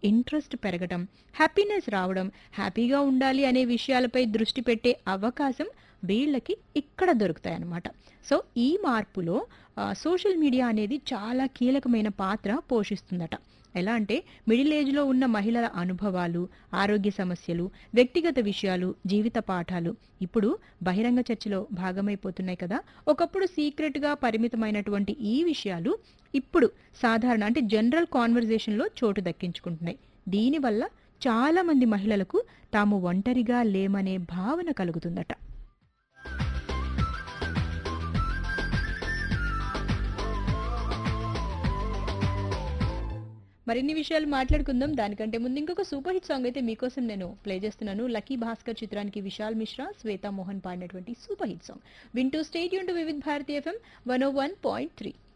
interest పెరగడం happiness రావడం హ్యాపీగా ఉండాలి అనే విషయాలపై దృష్టి పెట్టే అవకాశం వీళ్ళకి ఇక్కడ దొరుకుతాయన్నమాట సో ఈ మార్పులో ఆ, సోషల్ మీడియా అనేది చాలా కీలకమైన పాత్ర పోషిస్తుందట ఎలా అంటే మిడిల్ ఏజ్లో ఉన్న మహిళల అనుభవాలు ఆరోగ్య సమస్యలు వ్యక్తిగత విషయాలు జీవిత పాఠాలు ఇప్పుడు బహిరంగ చర్చలో భాగమైపోతున్నాయి కదా ఒకప్పుడు సీక్రెట్గా పరిమితమైనటువంటి ఈ విషయాలు ఇప్పుడు సాధారణ అంటే జనరల్ కాన్వర్జేషన్లో చోటు దక్కించుకుంటున్నాయి దీనివల్ల చాలా మంది మహిళలకు తాము ఒంటరిగా లేమనే భావన కలుగుతుందట మరిన్ని విషయాలు మాట్లాడుకుందాం దానికంటే ముందు ఇంకొక సూపర్ హిట్ సాంగ్ అయితే మీకోసం నేను ప్లే చేస్తున్నాను లక్కీ భాస్కర్ చిత్రానికి విశాల్ మిశ్రా శ్వేతా మోహన్ పాడినటువంటి సూపర్ హిట్ సాంగ్ వింటూ స్టేట్ యూన్ to Vividh Bharati FM one o one point three